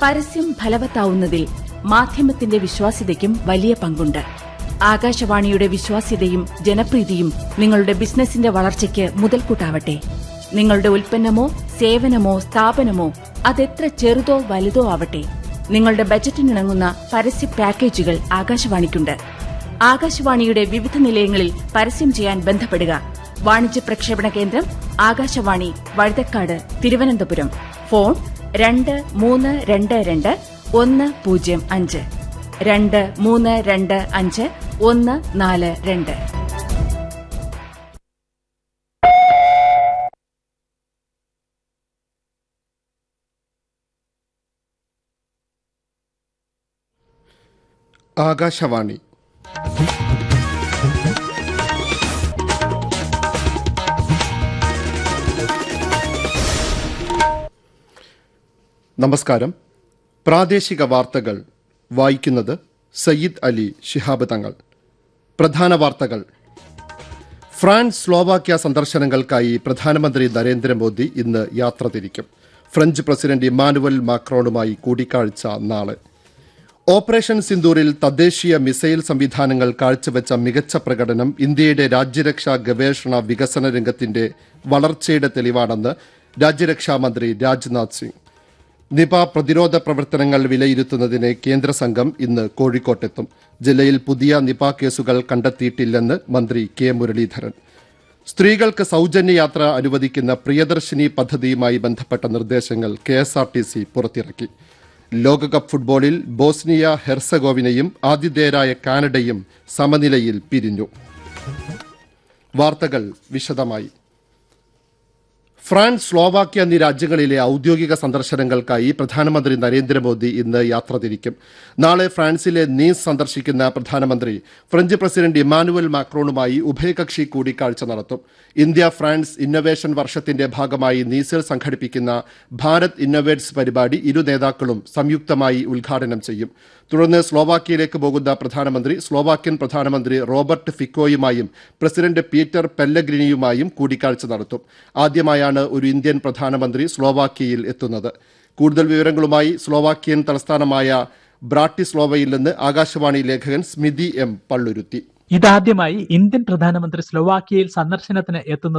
പരസ്യം ഫലവത്താവുന്നതിൽ മാധ്യമത്തിന്റെ വിശ്വാസ്യതയ്ക്കും വലിയ പങ്കുണ്ട് ആകാശവാണിയുടെ വിശ്വാസ്യതയും ജനപ്രീതിയും നിങ്ങളുടെ ബിസിനസിന്റെ വളർച്ചയ്ക്ക് മുതൽക്കൂട്ടാവട്ടെ നിങ്ങളുടെ ഉൽപ്പന്നമോ സേവനമോ സ്ഥാപനമോ അതെത്ര ചെറുതോ വലുതോ ആവട്ടെ നിങ്ങളുടെ ബജറ്റിനിണങ്ങുന്ന പരസ്യ പാക്കേജുകൾ ആകാശവാണിക്കുണ്ട് ആകാശവാണിയുടെ വിവിധ നിലയങ്ങളിൽ പരസ്യം ചെയ്യാൻ ബന്ധപ്പെടുക വാണിജ്യ പ്രക്ഷേപണ കേന്ദ്രം ആകാശവാണി വഴുതക്കാട് തിരുവനന്തപുരം ഫോൺ രണ്ട് മൂന്ന് രണ്ട് രണ്ട് ഒന്ന് പൂജ്യം അഞ്ച് രണ്ട് മൂന്ന് രണ്ട് അഞ്ച് ഒന്ന് നാല് രണ്ട് ആകാശവാണി നമസ്കാരം പ്രാദേശിക വാർത്തകൾ വായിക്കുന്നത് സയ്യിദ് അലി ശിഹാബ് തങ്ങൾ പ്രധാന വാർത്തകൾ ഫ്രാൻസ് സ്ലോവാക്യ സന്ദർശനങ്ങൾക്കായി പ്രധാനമന്ത്രി നരേന്ദ്രമോദി ഇന്ന് യാത്ര തിരിക്കും ഫ്രഞ്ച് പ്രസിഡന്റ് ഇമ്മാനുവൽ മാക്രോണുമായി കൂടിക്കാഴ്ച നാളെ ഓപ്പറേഷൻ സിന്ദൂറിൽ തദ്ദേശീയ മിസൈൽ സംവിധാനങ്ങൾ കാഴ്ചവെച്ച മികച്ച പ്രകടനം ഇന്ത്യയുടെ രാജ്യരക്ഷാ ഗവേഷണ വികസന രംഗത്തിന്റെ വളർച്ചയുടെ തെളിവാണെന്ന് രാജ്യരക്ഷാ മന്ത്രി രാജ്നാഥ് സിംഗ് നിപ പ്രതിരോധ പ്രവർത്തനങ്ങൾ വിലയിരുത്തുന്നതിന് കേന്ദ്ര സംഘം ഇന്ന് കോഴിക്കോട്ടെത്തും ജില്ലയിൽ പുതിയ നിപ കേസുകൾ കണ്ടെത്തിയിട്ടില്ലെന്ന് മന്ത്രി കെ മുരളീധരൻ സ്ത്രീകൾക്ക് സൌജന്യ യാത്ര അനുവദിക്കുന്ന പ്രിയദർശിനി പദ്ധതിയുമായി ബന്ധപ്പെട്ട നിർദ്ദേശങ്ങൾ K S R T C പുറത്തിറക്കി ലോകകപ്പ് ഫുട്ബോളിൽ ബോസ്നിയ ഹെർസഗോവിനയും ആതിഥേയരായ കാനഡയും സമനിലയിൽ പിരിഞ്ഞു വാർത്തകൾ വിശദമായി ഫ്രാൻസ് സ്ലോവാക്യ എന്നീ രാജ്യങ്ങളിലെ ഔദ്യോഗിക സന്ദർശനങ്ങൾക്കായി പ്രധാനമന്ത്രി നരേന്ദ്രമോദി ഇന്ന് യാത്ര തിരിക്കും നാളെ ഫ്രാൻസിലെ നീസ് സന്ദർശിക്കുന്ന പ്രധാനമന്ത്രി ഫ്രഞ്ച് പ്രസിഡന്റ് ഇമാനുവൽ മാക്രോണുമായി ഉഭയകക്ഷി കൂടിക്കാഴ്ച നടത്തും ഇന്ത്യ ഫ്രാൻസ് ഇന്നൊവേഷൻ വർഷത്തിന്റെ ഭാഗമായി നീസിൽ സംഘടിപ്പിക്കുന്ന ഭാരത് ഇന്നൊവേറ്റ്സ് പരിപാടി ഇരു നേതാക്കളും സംയുക്തമായി ഉദ്ഘാടനം ചെയ്യും തുടർന്ന് സ്ലോവാക്യയിലേക്ക് പോകുന്ന പ്രധാനമന്ത്രി സ്ലോവാക്യൻ പ്രധാനമന്ത്രി റോബർട്ട് ഫിക്കോയുമായും പ്രസിഡന്റ് പീറ്റർ പെല്ലഗ്രിനിയുമായും കൂടിക്കാഴ്ച നടത്തും ആദ്യമായാണ് ഒരു ഇന്ത്യൻ പ്രധാനമന്ത്രി സ്ലോവാക്യയിൽ എത്തുന്നത് കൂടുതൽ വിവരങ്ങളുമായി സ്ലോവാക്യൻ തലസ്ഥാനമായ ബ്രാട്ടിസ്ലോവയിൽ നിന്ന് ആകാശവാണി ലേഖകൻ സ്മിതി എം പള്ളുരുത്തി ഇതാദ്യമായി ഇന്ത്യൻ പ്രധാനമന്ത്രി സ്ലോവാക്യയിൽ സന്ദർശനത്തിന് എത്തുന്നത്